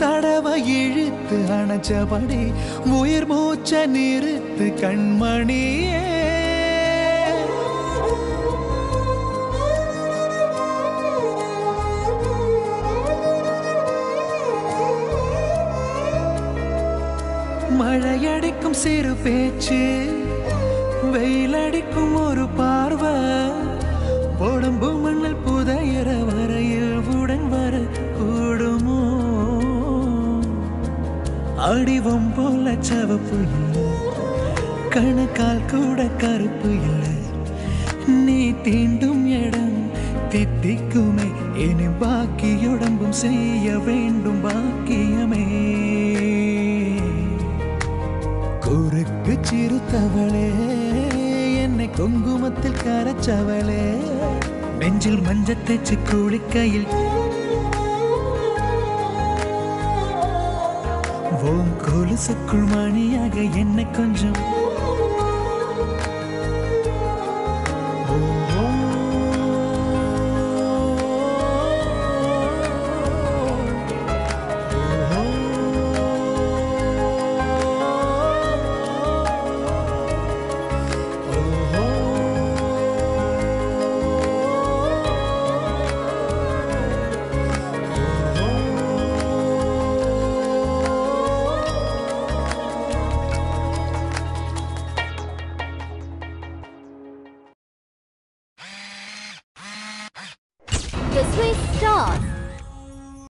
தடவை இழுத்து அணைச்சபடி உயிர் மூச்ச நிறுத்து கண்மணியே மழையடிக்கும் சிறு பேச்சு வெயிலடிக்கும் ஒரு பார்வை உடம்பு மண்ணில் புதையிற வரையில் உடன் வர கூடுமோ அடிவம் போல சவப்பு இல்லை கணக்கால் கூட கருப்பு இல்லை நீ தீண்டும் இடம் தித்திக்குமே இனி பாக்கி உடம்பும் செய்ய வேண்டும் பாக்கியமே குறுக்கு சிறுத்தவளே என்னை குங்குமத்தில் கரைச்சவளே நெஞ்சில் மஞ்சள் தேச்சு குளிக்கையில் ஓம் கொலுசுக்குள் மணியாக என்னை கொஞ்சம்